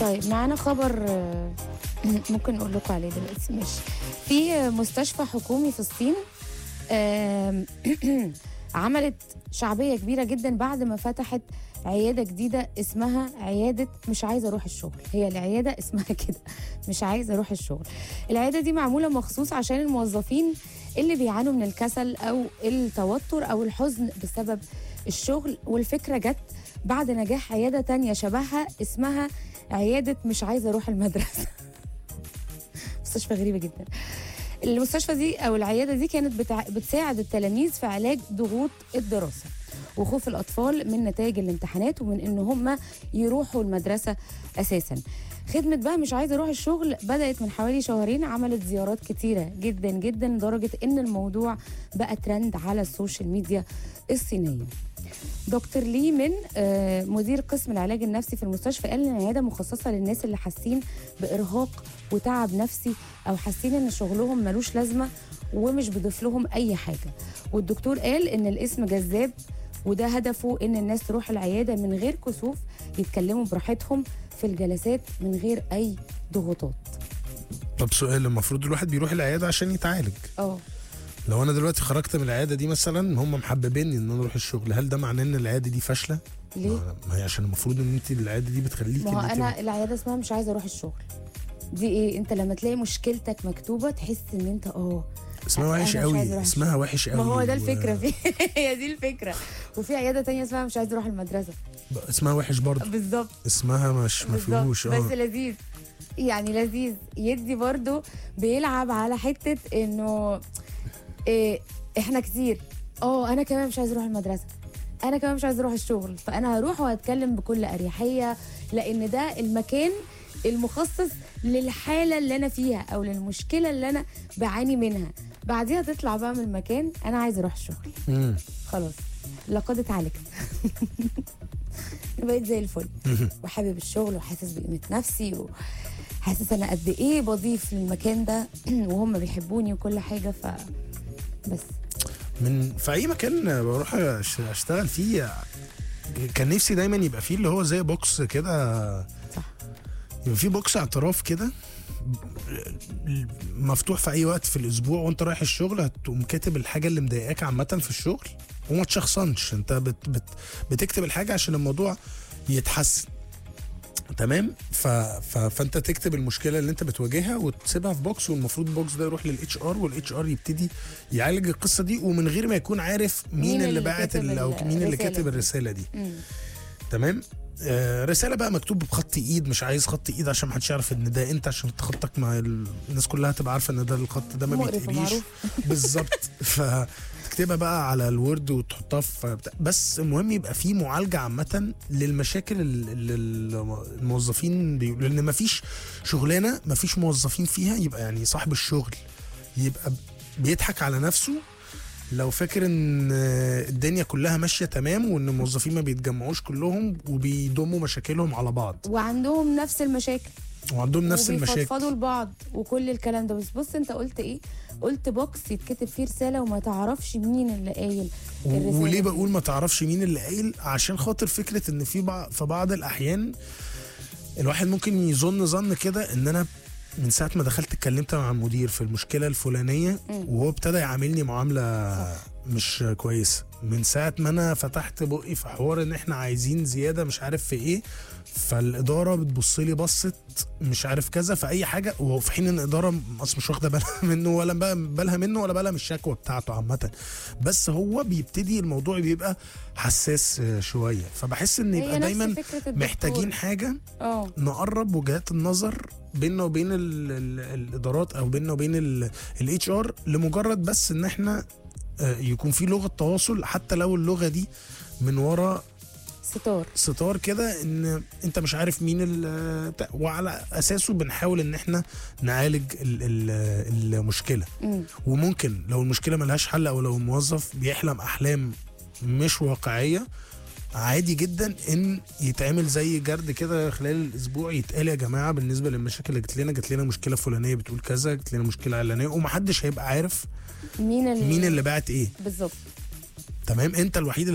طيب معانا خبر آه، ممكن نقول لكم عليه دلوقتي ماشي في مستشفى حكومي في الصين آم، عملت شعبيه كبيره جدا بعد ما فتحت عياده جديده اسمها عياده مش عايزه اروح الشغل هي العياده اسمها كده مش عايزه اروح الشغل العياده دي معموله مخصوص عشان الموظفين اللي بيعانوا من الكسل او التوتر او الحزن بسبب الشغل والفكره جت بعد نجاح عياده تانية شبهها اسمها عياده مش عايزه اروح المدرسه مستشفى غريبه جدا المستشفى دي او العياده دي كانت بتع... بتساعد التلاميذ في علاج ضغوط الدراسه وخوف الاطفال من نتائج الامتحانات ومن ان هم يروحوا المدرسه اساسا خدمة بقى مش عايزة أروح الشغل بدأت من حوالي شهرين عملت زيارات كتيرة جدا جدا لدرجة إن الموضوع بقى ترند على السوشيال ميديا الصينية دكتور لي من آه، مدير قسم العلاج النفسي في المستشفى قال ان العياده مخصصه للناس اللي حاسين بارهاق وتعب نفسي او حاسين ان شغلهم ملوش لازمه ومش بيضيف لهم اي حاجه والدكتور قال ان الاسم جذاب وده هدفه ان الناس تروح العياده من غير كسوف يتكلموا براحتهم في الجلسات من غير اي ضغوطات طب سؤال المفروض الواحد بيروح العياده عشان يتعالج اه لو انا دلوقتي خرجت من العياده دي مثلا هم محببيني ان انا اروح الشغل هل ده معناه ان العياده دي فاشله ليه ما- ما هي عشان المفروض ان انت العياده دي بتخليكي ما هو إن أنت- انا العياده اسمها مش عايزه اروح الشغل دي ايه انت لما تلاقي مشكلتك مكتوبه تحس ان انت اه اسمها أنا وحش مش عايزة قوي أروح اسمها وحش قوي ما هو ده و- الفكره في هي دي الفكره وفي عياده تانية اسمها مش عايزه اروح المدرسه اسمها وحش برضه بالظبط اسمها مش ما بالظبط فيهوش بس اه لذيذ يعني لذيذ يدي برضو بيلعب على حته انه إيه احنا كتير اه انا كمان مش عايزه اروح المدرسه انا كمان مش عايزه اروح الشغل فانا هروح وهتكلم بكل اريحيه لان ده المكان المخصص للحاله اللي انا فيها او للمشكله اللي انا بعاني منها بعديها تطلع بقى من المكان انا عايزه اروح الشغل مم. خلاص لقد اتعالجت بقيت زي الفل وحابب الشغل وحاسس بقيمة نفسي وحاسس انا قد ايه بضيف للمكان ده وهم بيحبوني وكل حاجة ف بس من في اي مكان بروح أش- اشتغل فيه كان نفسي دايما يبقى فيه اللي هو زي بوكس كده صح يبقى فيه بوكس اعتراف كده مفتوح في اي وقت في الاسبوع وانت رايح الشغل هتقوم كاتب الحاجه اللي مضايقاك عامه في الشغل وما تشخصنش انت بت بت بتكتب الحاجه عشان الموضوع يتحسن تمام ف... ف... فانت تكتب المشكله اللي انت بتواجهها وتسيبها في بوكس والمفروض البوكس ده يروح للاتش ار والاتش ار يبتدي يعالج القصه دي ومن غير ما يكون عارف مين, مين اللي اللي باعت كاتب ال- او ال- مين اللي الرسالة كاتب دي. الرساله دي مم. تمام آه رساله بقى مكتوب بخط ايد مش عايز خط ايد عشان ما حدش يعرف ان ده انت عشان انت خطك مع ال... الناس كلها تبقى عارفه ان ده الخط ده ما مقرف بيتقريش ومعروف. بالظبط فتكتبها بقى على الوورد وتحطها في بتاع. بس المهم يبقى في معالجه عامه للمشاكل اللي الموظفين بيقولوا لان ما فيش شغلانه ما فيش موظفين فيها يبقى يعني صاحب الشغل يبقى بيضحك على نفسه لو فاكر ان الدنيا كلها ماشيه تمام وان الموظفين ما بيتجمعوش كلهم وبيضموا مشاكلهم على بعض وعندهم نفس المشاكل وعندهم نفس المشاكل وبيفضفضوا لبعض وكل الكلام ده بس بص انت قلت ايه قلت بوكس يتكتب فيه رسالة وما تعرفش مين اللي قايل الرسالة وليه دي. بقول ما تعرفش مين اللي قايل عشان خاطر فكره ان في بعض في بعض الاحيان الواحد ممكن يظن ظن كده ان انا من ساعه ما دخلت اتكلمت مع المدير في المشكله الفلانيه وهو ابتدى يعاملني معامله مش كويسه من ساعه ما انا فتحت بقي في حوار ان احنا عايزين زياده مش عارف في ايه فالاداره بتبص لي بصت مش عارف كذا في اي حاجه وفي حين ان الاداره اصلا مش واخده بالها منه ولا بقى- بالها منه ولا بالها من الشكوى بتاعته عامه بس هو بيبتدي الموضوع بيبقى حساس آه، شويه فبحس ان هي يبقى نفس دايما فكرة الدكتور. محتاجين حاجه اه نقرب وجهات النظر بيننا وبين ال ال الادارات او بيننا وبين الاتش ار لمجرد بس ان احنا آه، يكون في لغه تواصل حتى لو اللغه دي من ورا ستار ستار كده ان انت مش عارف مين ال- بتاع- وعلى اساسه بنحاول ان احنا نعالج ال ال المشكله مم. وممكن لو المشكله ملهاش حل او لو الموظف بيحلم احلام مش واقعيه عادي جدا ان يتعمل زي جرد كده خلال الاسبوع يتقال يا جماعه بالنسبه للمشاكل اللي جت لنا جت لنا مشكله فلانيه بتقول كذا جت لنا مشكله علانيه ومحدش هيبقى عارف مين اللي مين اللي بعت ايه بالظبط تمام انت الوحيد